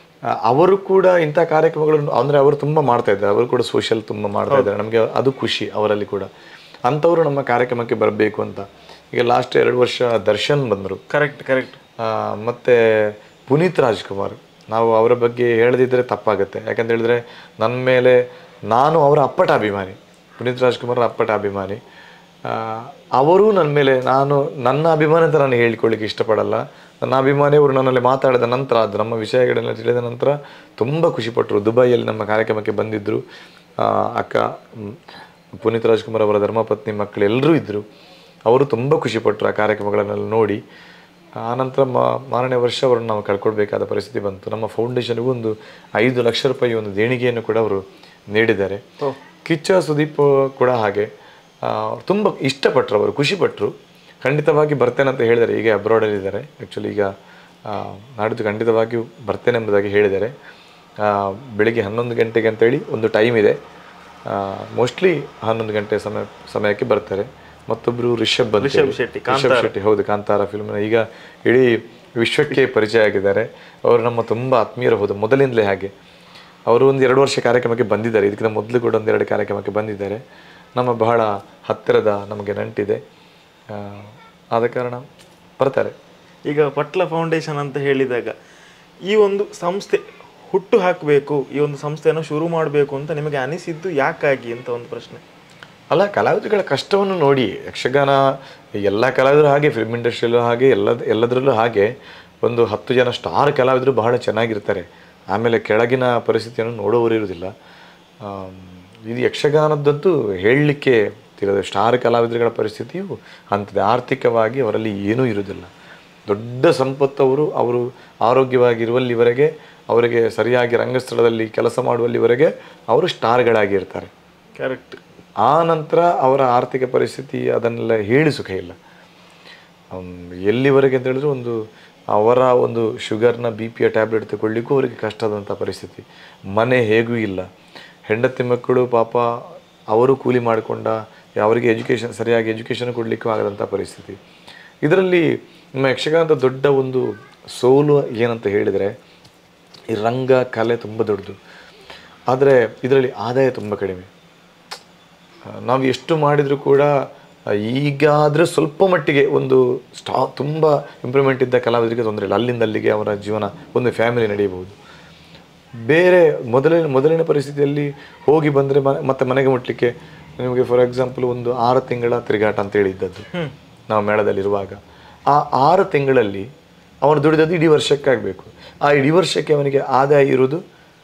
ಅವರು ಕೂಡ ಇಂಥ ಕಾರ್ಯಕ್ರಮಗಳನ್ನು ಅಂದರೆ ಅವರು ತುಂಬ ಮಾಡ್ತಾ ಇದ್ದಾರೆ ಅವರು ಕೂಡ ಸೋಷಿಯಲ್ ತುಂಬ ಮಾಡ್ತಾ ಇದ್ದಾರೆ ನಮಗೆ ಅದು ಖುಷಿ ಅವರಲ್ಲಿ ಕೂಡ ಅಂಥವರು ನಮ್ಮ ಕಾರ್ಯಕ್ರಮಕ್ಕೆ ಬರಬೇಕು ಅಂತ ಈಗ ಲಾಸ್ಟ್ ಎರಡು ವರ್ಷ ದರ್ಶನ್ ಬಂದರು ಕರೆಕ್ಟ್ ಕರೆಕ್ಟ್ ಆ, ಮತ್ತೆ ಪುನೀತ್ ರಾಜ್ಕುಮಾರ್ ನಾವು ಅವರ ಬಗ್ಗೆ ಹೇಳದಿದ್ದರೆ ತಪ್ಪಾಗುತ್ತೆ ಯಾಕಂತ ಹೇಳಿದ್ರೆ ನನ್ನ ಮೇಲೆ ನಾನು ಅವರ ಅಪ್ಪಟ ಅಭಿಮಾನಿ ಪುನೀತ್ ರಾಜ್ಕುಮಾರ್ ಅಪ್ಪಟ ಅಭಿಮಾನಿ ಆ, ಅವರು ನನ್ನ ಮೇಲೆ ನಾನು ನನ್ನ ಅಭಿಮಾನಿ ಅಂತ ನಾನು ಹೇಳ್ಕೊಳ್ಳಿಕ್ಕೆ ಇಷ್ಟಪಡಲ್ಲ ನನ್ನ ಅಭಿಮಾನಿ ಅವರು ನನ್ನಲ್ಲಿ ಮಾತಾಡಿದ ನಂತರ ಅದು ನಮ್ಮ ವಿಷಯಗಳನ್ನೆಲ್ಲ ತಿಳಿದ ನಂತರ ತುಂಬ ಖುಷಿಪಟ್ಟರು ದುಬೈಯಲ್ಲಿ ನಮ್ಮ ಕಾರ್ಯಕ್ರಮಕ್ಕೆ ಬಂದಿದ್ದರು ಆ, ಅಕ್ಕ ಮ್, ಪುನೀತ್ ರಾಜ್ಕುಮಾರ್ ಅವರ ಧರ್ಮಪತ್ನಿ ಮಕ್ಕಳು ಎಲ್ಲರೂ ಇದ್ದರು ಅವರು ತುಂಬ ಖುಷಿಪಟ್ಟರು ಆ ಕಾರ್ಯಕ್ರಮಗಳನ್ನೆಲ್ಲ ನೋಡಿ ಆನಂತರ ಮಾ ಮಾರನೇ ವರ್ಷ ಅವರನ್ನು ನಾವು ಕಳ್ಕೊಳ್ಬೇಕಾದ ಪರಿಸ್ಥಿತಿ ಬಂತು ನಮ್ಮ ಫೌಂಡೇಶನ್ಗೂ ಒಂದು ಐದು ಲಕ್ಷ ರೂಪಾಯಿ ಒಂದು ದೇಣಿಗೆಯನ್ನು ಕೂಡ ಅವರು ನೀಡಿದ್ದಾರೆ ಕಿಚ್ಚ ಸುದೀಪ್ ಕೂಡ ಹಾಗೆ ಆ, ತುಂಬ ಇಷ್ಟಪಟ್ಟರು ಅವರು ಖುಷಿಪಟ್ಟರು ಖಂಡಿತವಾಗಿ ಬರ್ತೇನೆ ಅಂತ ಹೇಳಿದ್ದಾರೆ ಈಗ ಅಬ್ರಾಡಲ್ಲಿದ್ದಾರೆ ಆ್ಯಕ್ಚುಲಿ ಈಗ ಆ, ನಾಡಿದ್ದು ಖಂಡಿತವಾಗಿಯೂ ಬರ್ತೇನೆ ಎಂಬುದಾಗಿ ಹೇಳಿದ್ದಾರೆ ಆ, ಬೆಳಿಗ್ಗೆ ಹನ್ನೊಂದು ಗಂಟೆಗೆ ಅಂತೇಳಿ ಒಂದು ಟೈಮ್ ಇದೆ ಮೋಸ್ಟ್ಲಿ ಹನ್ನೊಂದು ಗಂಟೆ ಸಮಯ ಸಮಯಕ್ಕೆ ಬರ್ತಾರೆ ಮತ್ತೊಬ್ಬರು ರಿಷಬ್ ಅಂತ ರಿಷಬ್ ಹೇಳಿ. ಶೆಟ್ಟಿ, ರಿಷಬ್ ಶೆಟ್ಟಿ ಹೌದು ಕಾಂತಾರ ಫಿಲ್ಮ್ನ ಈಗ ಇಡೀ ವಿಶ್ವಕ್ಕೆ ಪರಿಚಯ ಆಗಿದ್ದಾರೆ ಅವರು ನಮ್ಮ ತುಂಬ ಆತ್ಮೀಯರು ಹೌದು ಮೊದಲಿಂದಲೇ ಹಾಗೆ ಅವರು ಒಂದು ಎರಡು ವರ್ಷ ಕಾರ್ಯಕ್ರಮಕ್ಕೆ ಬಂದಿದ್ದಾರೆ ಇದಕ್ಕಿಂತ ಮೊದಲು ಕೂಡ ಒಂದೆರಡು ಕಾರ್ಯಕ್ರಮಕ್ಕೆ ಬಂದಿದ್ದಾರೆ ನಮ್ಮ ಬಹಳ ಹತ್ತಿರದ ನಮಗೆ ನಂಟಿದೆ ಆ, ಆದ ಕಾರಣ ಬರ್ತಾರೆ ಈಗ ಪಟ್ಲ ಫೌಂಡೇಶನ್ ಅಂತ ಹೇಳಿದಾಗ ಈ ಒಂದು ಸಂಸ್ಥೆ ಹುಟ್ಟು ಹಾಕಬೇಕು ಈ ಒಂದು ಸಂಸ್ಥೆಯನ್ನು ಶುರು ಮಾಡಬೇಕು ಅಂತ ನಿಮಗೆ ಅನಿಸಿದ್ದು ಯಾಕಾಗಿ ಅಂತ ಒಂದು ಪ್ರಶ್ನೆ ಅಲ್ಲ ಕಲಾವಿದರುಗಳ ಕಷ್ಟವನ್ನು ನೋಡಿ ಯಕ್ಷಗಾನ ಎಲ್ಲ ಕಲಾವಿದರು ಹಾಗೆ ಫಿಲ್ಮ್ ಇಂಡಸ್ಟ್ರಿಯಲ್ಲೂ ಹಾಗೆ ಎಲ್ಲ ಎಲ್ಲದರಲ್ಲೂ ಹಾಗೆ ಒಂದು ಹತ್ತು ಜನ ಸ್ಟಾರ್ ಕಲಾವಿದರು ಬಹಳ ಚೆನ್ನಾಗಿರ್ತಾರೆ ಆಮೇಲೆ ಕೆಳಗಿನ ಪರಿಸ್ಥಿತಿಯನ್ನು ನೋಡೋರು ಇರೋದಿಲ್ಲ ಆಮ್, ಇದು ಯಕ್ಷಗಾನದಂತೂ ಹೇಳಲಿಕ್ಕೆ ತಿರೋದು ಸ್ಟಾರ್ ಕಲಾವಿದರುಗಳ ಪರಿಸ್ಥಿತಿಯು ಅಂಥದ್ದು ಆರ್ಥಿಕವಾಗಿ ಅವರಲ್ಲಿ ಏನೂ ಇರುವುದಿಲ್ಲ ದೊಡ್ಡ ಸಂಪತ್ತು ಅವರು ಅವರು ಆರೋಗ್ಯವಾಗಿರುವಲ್ಲಿವರೆಗೆ ಅವರಿಗೆ ಸರಿಯಾಗಿ ರಂಗಸ್ಥಳದಲ್ಲಿ ಕೆಲಸ ಮಾಡುವಲ್ಲಿವರೆಗೆ ಅವರು ಸ್ಟಾರ್ಗಳಾಗಿರ್ತಾರೆ ಕರೆಕ್ಟ್ ಆ ನಂತರ ಅವರ ಆರ್ಥಿಕ ಪರಿಸ್ಥಿತಿ ಅದನ್ನೆಲ್ಲ ಹೇಳಿ ಸುಖ ಇಲ್ಲ ಅಮ್, ಎಲ್ಲಿವರೆಗೆ ಅಂತ ಹೇಳಿದ್ರೆ ಒಂದು ಅವರ ಒಂದು ಶುಗರ್ನ ಬಿ ಪಿಯ ಟ್ಯಾಬ್ಲೆಟ್ ತಗೊಳ್ಳಿಕ್ಕೂ ಅವರಿಗೆ ಕಷ್ಟದಂಥ ಪರಿಸ್ಥಿತಿ ಮನೆ ಹೇಗೂ ಇಲ್ಲ ಹೆಂಡತಿ ಮಕ್ಕಳು ಪಾಪ ಅವರು ಕೂಲಿ ಮಾಡಿಕೊಂಡ ಅವರಿಗೆ ಎಜುಕೇಷನ್ ಸರಿಯಾಗಿ ಎಜುಕೇಷನ್ ಕೊಡಲಿಕ್ಕೂ ಆಗದಂಥ ಪರಿಸ್ಥಿತಿ ಇದರಲ್ಲಿ ನಮ್ಮ ಯಕ್ಷಗಾನದ ದೊಡ್ಡ ಒಂದು ಸೋಲು ಏನಂತ ಹೇಳಿದರೆ ಈ ರಂಗ ಕಲೆ ತುಂಬ ದೊಡ್ಡದು ಆದರೆ ಇದರಲ್ಲಿ ಆದಾಯ ತುಂಬ ಕಡಿಮೆ ನಾವು ಎಷ್ಟು ಮಾಡಿದರೂ ಕೂಡ ಈಗಾದರೆ ಸ್ವಲ್ಪ ಮಟ್ಟಿಗೆ ಒಂದು ಸ್ಟಾ ತುಂಬ ಇಂಪ್ರೂವ್ಮೆಂಟ್ ಇದ್ದ ಕಲಾವಿದರಿಗೆ ತೊಂದರೆ ಇಲ್ಲ ಅಲ್ಲಿಂದ ಅಲ್ಲಿಗೆ ಅವರ ಜೀವನ ಒಂದು ಫ್ಯಾಮಿಲಿ ನಡೆಯಬಹುದು ಬೇರೆ ಮೊದಲಿನ ಮೊದಲಿನ ಪರಿಸ್ಥಿತಿಯಲ್ಲಿ ಹೋಗಿ ಬಂದರೆ ಮ ಮತ್ತೆ ಮನೆಗೆ ಮುಟ್ಟಲಿಕ್ಕೆ ನಿಮಗೆ ಫಾರ್ ಎಕ್ಸಾಂಪಲ್ ಒಂದು ಆರು ತಿಂಗಳ ತಿರುಗಾಟ ಅಂತೇಳಿ ಇದ್ದದ್ದು ನಾವು ಮೇಳದಲ್ಲಿರುವಾಗ ಆ ಆರು ತಿಂಗಳಲ್ಲಿ ಅವನು ದುಡಿದದ್ದು ಇಡೀ ವರ್ಷಕ್ಕಾಗಬೇಕು ಆ ಇಡೀ ವರ್ಷಕ್ಕೆ ಅವನಿಗೆ ಆದಾಯ ಇರೋದು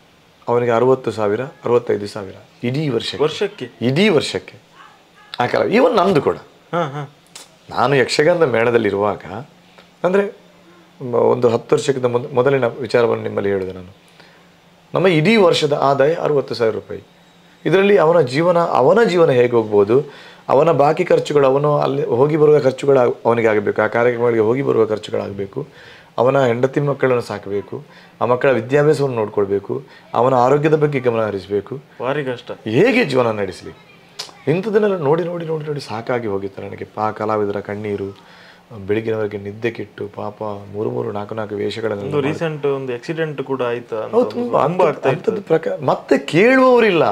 ಅವನಿಗೆ ಅರವತ್ತು ಸಾವಿರ ಅರವತ್ತೈದು ಸಾವಿರ ಇಡೀ ವರ್ಷಕ್ಕೆ ವರ್ಷಕ್ಕೆ ಇಡೀ ವರ್ಷಕ್ಕೆ ಆ ಕಾಲ ಇವನ್ ನಮ್ದು ಕೂಡ ಹಾ ಹಾ ನಾನು ಯಕ್ಷಗಾನದ ಮೇಳದಲ್ಲಿರುವಾಗ ಅಂದರೆ ಒಂದು ಹತ್ತು ವರ್ಷಕ್ಕಿಂತ ಮೊದ ಮೊದಲಿನ ವಿಚಾರವನ್ನು ನಿಮ್ಮಲ್ಲಿ ಹೇಳಿದೆ ನಾನು ನಮ್ಮ ಇಡೀ ವರ್ಷದ ಆದಾಯ ಅರುವತ್ತು ಸಾವಿರ ರೂಪಾಯಿ ಇದರಲ್ಲಿ ಅವನ ಜೀವನ ಅವನ ಜೀವನ ಹೇಗೆ ಹೋಗ್ಬೋದು ಅವನ ಬಾಕಿ ಖರ್ಚುಗಳು ಅವನು ಅಲ್ಲಿ ಹೋಗಿ ಬರುವ ಖರ್ಚುಗಳು ಆಗ್- ಅವನಿಗೆ ಆಗಬೇಕು ಆ ಕಾರ್ಯಕ್ರಮಗಳಿಗೆ ಹೋಗಿ ಬರುವ ಖರ್ಚುಗಳಾಗಬೇಕು ಅವನ ಹೆಂಡತಿ ಮಕ್ಕಳನ್ನು ಸಾಕಬೇಕು ಆ ಮಕ್ಕಳ ವಿದ್ಯಾಭ್ಯಾಸವನ್ನು ನೋಡ್ಕೊಳ್ಬೇಕು ಅವನ ಆರೋಗ್ಯದ ಬಗ್ಗೆ ಗಮನ ಹರಿಸಬೇಕು ಭಾರಿ ಕಷ್ಟ ಹೇಗೆ ಜೀವನ ನಡೆಸಲಿ ಇಂಥದನ್ನೆಲ್ಲ ನೋಡಿ ನೋಡಿ ನೋಡಿ ನೋಡಿ ಸಾಕಾಗಿ ಹೋಗಿತ್ತು ನನಗೆ ಪಾ ಕಲಾವಿದರ ಕಣ್ಣೀರು ಬೆಳಗಿನವರೆಗೆ ನಿದ್ದೆ ಕೆಟ್ಟು ಪಾಪ ಮೂರು ಮೂರು ನಾಲ್ಕು ನಾಲ್ಕು ವೇಷಗಳನ್ನು ಒಂದು ರೀಸೆಂಟ್ ಒಂದು ಆಕ್ಸಿಡೆಂಟ್ ಕೂಡ ಆಯ್ತಾ ಅಂತ ಹೌದು, ಒಂದು ತುಂಬಾ ತುಂಬಾ ಅಂಥದ್ದು- ಅಂಥದ್ದು ಪ್ರಕಾರ ಮತ್ತೆ ಕೇಳುವವರಿಲ್ಲ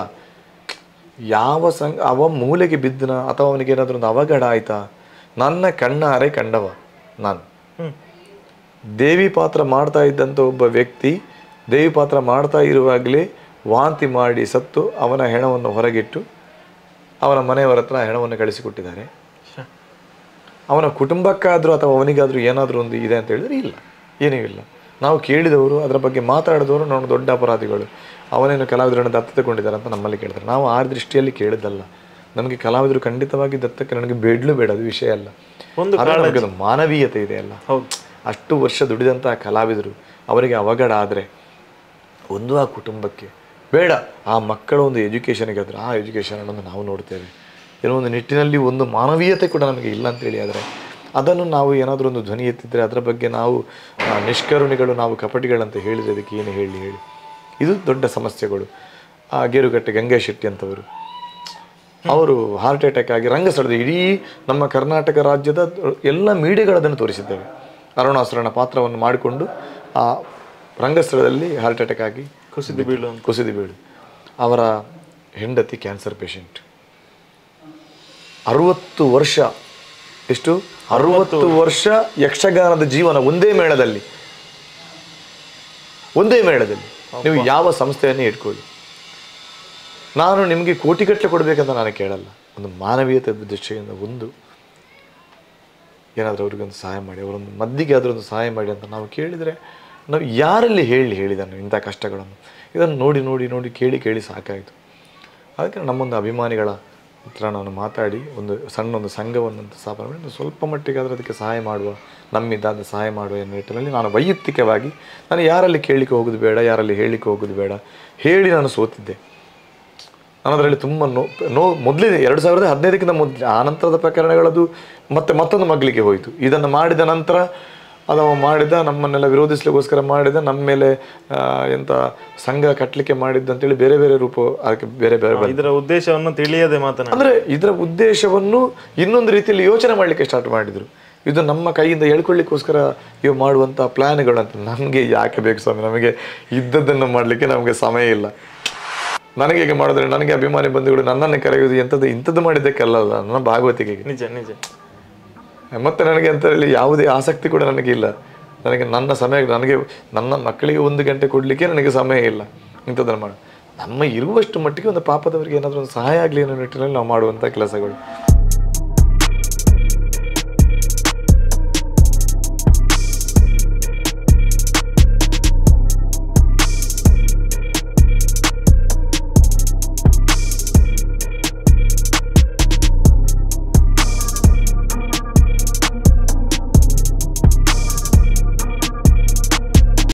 ಯಾವ ಸಂಘ ಅವ ಮೂಲೆಗೆ ಬಿದ್ದನ ಅಥವಾ ಅವನಿಗೆ ಏನಾದರೂ ಒಂದು ಅವಘಡ ಆಯ್ತಾ ನನ್ನ ಕಣ್ಣಾರೆ ಕಂಡವ ನಾನು ಹ್ಮ್ ದೇವಿ ಪಾತ್ರ ಮಾಡ್ತಾ ಇದ್ದಂಥ ಒಬ್ಬ ವ್ಯಕ್ತಿ ದೇವಿ ಪಾತ್ರ ಮಾಡ್ತಾ ಇರುವಾಗಲೇ ವಾಂತಿ ಮಾಡಿ ಸತ್ತು ಅವನ ಹೆಣವನ್ನು ಹೊರಗಿಟ್ಟು ಅವನ ಮನೆಯವರ ಹತ್ರ ಆ ಹೆಣವನ್ನು ಕಳಿಸಿಕೊಟ್ಟಿದ್ದಾರೆ ಶ. ಅವನ ಕುಟುಂಬಕ್ಕಾದರೂ ಅಥವಾ ಅವನಿಗಾದರೂ ಏನಾದರೂ ಒಂದು ಇದೆ ಅಂತ ಹೇಳಿದ್ರೆ ಇಲ್ಲ ಏನೂ ಇಲ್ಲ ನಾವು ಕೇಳಿದವರು ಅದರ ಬಗ್ಗೆ ಮಾತಾಡಿದವರು ನಾವು ದೊಡ್ಡ ಅಪರಾಧಿಗಳು ಅವನೇನು ಕಲಾವಿದರನ್ನು ದತ್ತು ತಗೊಂಡಿದ್ದಾರೆ ಅಂತ ನಮ್ಮಲ್ಲಿ ಕೇಳ್ತಾರೆ ನಾವು ಆ ದೃಷ್ಟಿಯಲ್ಲಿ ಕೇಳಿದ್ದಲ್ಲ ನಮಗೆ ಕಲಾವಿದರು ಖಂಡಿತವಾಗಿ ದತ್ತಕ್ಕೆ ನನಗೆ ಬೇಡಲು ಬೇಡ ಅದು ವಿಷಯ ಅಲ್ಲ ಒಂದು ಆದರೆ ನಮಗೆ ಒಂದು ಮಾನವೀಯತೆ ಇದೆ ಅಲ್ಲ ಹೌದು ಅಷ್ಟು ವರ್ಷ ದುಡಿದಂತಹ ಕಲಾವಿದರು ಅವರಿಗೆ ಅವಘಡ ಆದರೆ ಒಂದು ಆ ಕುಟುಂಬಕ್ಕೆ ಬೇಡ ಆ ಮಕ್ಕಳ ಒಂದು ಎಜುಕೇಷನ್ಗೆ ಆದರೆ ಆ ಎಜುಕೇಷನನ್ನು ನಾವು ನೋಡ್ತೇವೆ ಏನೋ ಒಂದು ನಿಟ್ಟಿನಲ್ಲಿ ಒಂದು ಮಾನವೀಯತೆ ಕೂಡ ನಮಗೆ ಇಲ್ಲ ಅಂತೇಳಿ ಆದರೆ ಅದನ್ನು ನಾವು ಏನಾದರೂ ಒಂದು ಧ್ವನಿ ಎತ್ತಿದ್ರೆ ಅದರ ಬಗ್ಗೆ ನಾವು ಆ, ನಿಷ್ಕರುಣಿಗಳು ನಾವು ಕಪಟಿಗಳಂತ ಹೇಳಿದ್ರೆ ಅದಕ್ಕೆ ಏನು ಹೇಳಿ ಹೇಳಿ ಇದು ದೊಡ್ಡ ಸಮಸ್ಯೆಗಳು ಆ ಗೇರುಗಟ್ಟೆ ಗಂಗಾ ಶೆಟ್ಟಿ ಅಂತವರು ಅವರು ಹಾರ್ಟ್ ಅಟ್ಯಾಕ್ ಆಗಿ ರಂಗಸ್ಥಳದ ಇಡೀ ನಮ್ಮ ಕರ್ನಾಟಕ ರಾಜ್ಯದ ಎಲ್ಲ ಮೀಡಿಯಾಗಳದನ್ನು ತೋರಿಸಿದ್ದೇವೆ ಅರುಣಾಸುರನ ಪಾತ್ರವನ್ನು ಮಾಡಿಕೊಂಡು ಆ ರಂಗಸ್ಥಳದಲ್ಲಿ ಹಾರ್ಟ್ ಅಟ್ಯಾಕ್ ಆಗಿ ಕುಸಿದು ಬೀಳು ಅಂತ ಕುಸಿದು ಬೀಳು ಅವರ ಹೆಂಡತಿ ಕ್ಯಾನ್ಸರ್ ಪೇಷಂಟ್ ಅರುವತ್ತು ವರ್ಷ ಎಷ್ಟು ಅರುವತ್ತು ವರ್ಷ ಯಕ್ಷಗಾನದ ಜೀವನ ಒಂದೇ ಮೇಳದಲ್ಲಿ ಒಂದೇ ಮೇಳದಲ್ಲಿ ನೀವು ಯಾವ ಸಂಸ್ಥೆಯನ್ನೇ ಇಟ್ಕೊಳ್ಳಿ ನಾನು ನಿಮಗೆ ಕೋಟಿಗಟ್ಟಲೆ ಕೊಡಬೇಕಂತ ನಾನು ಕೇಳಲ್ಲ ಒಂದು ಮಾನವೀಯತೆ ದೃಷ್ಟಿಯಿಂದ ಒಂದು ಏನಾದರೂ ಅವ್ರಿಗೊಂದು ಸಹಾಯ ಮಾಡಿ ಅವರೊಂದು ಮದ್ದಿಗೆ ಆದರೂ ಒಂದು ಸಹಾಯ ಮಾಡಿ ಅಂತ ನಾವು ಕೇಳಿದರೆ ನಾವು ಯಾರಲ್ಲಿ ಹೇಳಿ ಹೇಳಿದನು ಇಂಥ ಕಷ್ಟಗಳನ್ನು ಇದನ್ನು ನೋಡಿ ನೋಡಿ ನೋಡಿ ಕೇಳಿ ಕೇಳಿ ಸಾಕಾಯಿತು ಅದಕ್ಕೆ ನಮ್ಮೊಂದು ಅಭಿಮಾನಿಗಳ ಹತ್ರ ನಾನು ಮಾತಾಡಿ ಒಂದು ಸಣ್ಣ ಒಂದು ಸಂಘವನ್ನು ಸ್ಥಾಪನೆ ಮಾಡಿ ಒಂದು ಸ್ವಲ್ಪ ಮಟ್ಟಿಗೆ ಆದರೂ ಅದಕ್ಕೆ ಸಹಾಯ ಮಾಡುವ ನಮ್ಮಿದ್ದಾದ ಸಹಾಯ ಮಾಡುವ ಎನ್ನುವ ನಿಟ್ಟಿನಲ್ಲಿ ನಾನು ವೈಯಕ್ತಿಕವಾಗಿ ನಾನು ಯಾರಲ್ಲಿ ಕೇಳಲಿಕ್ಕೆ ಹೋಗೋದು ಬೇಡ ಯಾರಲ್ಲಿ ಹೇಳಲಿಕ್ಕೆ ಹೋಗೋದು ಬೇಡ ಹೇಳಿ ನಾನು ಸೋತಿದ್ದೆ ನಾನು ಅದರಲ್ಲಿ ತುಂಬ ನೋ ನೋ ಮೊದಲಿದೆ ಎರಡು ಸಾವಿರದ ಹದಿನೈದಕ್ಕಿಂತ ಮೊದಲು ಆ ನಂತರದ ಪ್ರಕರಣಗಳದು ಮತ್ತೆ ಮತ್ತೊಂದು ಮಗ್ಲಿಗೆ ಹೋಯಿತು ಇದನ್ನು ಮಾಡಿದ ನಂತರ ಅದು ಅವ ಮಾಡಿದ ನಮ್ಮನ್ನೆಲ್ಲ ವಿರೋಧಿಸ್ಲಿಕ್ಕೋಸ್ಕರ ಮಾಡಿದ ನಮ್ಮ ಮೇಲೆ ಆ, ಎಂತ ಸಂಘ ಕಟ್ಟಲಿಕ್ಕೆ ಮಾಡಿದ್ದ ಅಂತೇಳಿ ಬೇರೆ ಬೇರೆ ರೂಪ ಅದಕ್ಕೆ ಬೇರೆ ಬೇರೆ ಬಂತು. ಇದರ ಉದ್ದೇಶವನ್ನು ತಿಳಿಯದೆ ಮಾತನಾಡಿ ಅಂದ್ರೆ ಇದರ ಉದ್ದೇಶವನ್ನು ಇನ್ನೊಂದು ರೀತಿಯಲ್ಲಿ ಯೋಚನೆ ಮಾಡಲಿಕ್ಕೆ ಸ್ಟಾರ್ಟ್ ಮಾಡಿದ್ರು ಇದು ನಮ್ಮ ಕೈಯಿಂದ ಹೇಳ್ಕೊಳ್ಳಿಕ್ಕೋಸ್ಕರ ಇವು ಮಾಡುವಂಥ ಪ್ಲ್ಯಾನ್ಗಳು ಅಂತ ನಮಗೆ ಯಾಕೆ ಬೇಕು ಸ್ವಾಮಿ ನಮಗೆ ಇದ್ದದ್ದನ್ನು ಮಾಡಲಿಕ್ಕೆ ನಮಗೆ ಸಮಯ ಇಲ್ಲ ನನಗೆ ಹೇಗೆ ಮಾಡಿದ್ರೆ ನನಗೆ ಅಭಿಮಾನಿ ಬಂಧುಗಳು ನನ್ನನ್ನು ಕರೆಯುವುದು ಎಂಥದ್ದು ಇಂಥದ್ದು ಮಾಡಿದ್ದಕ್ಕೆಲ್ಲ ಅಲ್ಲ ನನ್ನ ಭಾಗವತಿಕೆಗೆ ನಿಜ ನಿಜ ಮತ್ತೆ ನನಗೆ ಅಂತ ಹೇಳಿ ಯಾವುದೇ ಆಸಕ್ತಿ ಕೂಡ ನನಗೆ ಇಲ್ಲ ನನಗೆ ನನ್ನ ಸಮಯ ನನಗೆ ನನ್ನ ಮಕ್ಕಳಿಗೆ ಒಂದು ಗಂಟೆ ಕೊಡಲಿಕ್ಕೆ ನನಗೆ ಸಮಯ ಇಲ್ಲ ಇಂಥದ್ದನ್ನು ಮಾಡಿ ನಮ್ಮ ಇರುವಷ್ಟು ಮಟ್ಟಿಗೆ ಒಂದು ಪಾಪದವರಿಗೆ ಏನಾದರೂ ಒಂದು ಸಹಾಯ ಆಗಲಿ ಅನ್ನೋ ನಿಟ್ಟಿನಲ್ಲಿ ನಾವು ಮಾಡುವಂಥ ಕೆಲಸಗಳು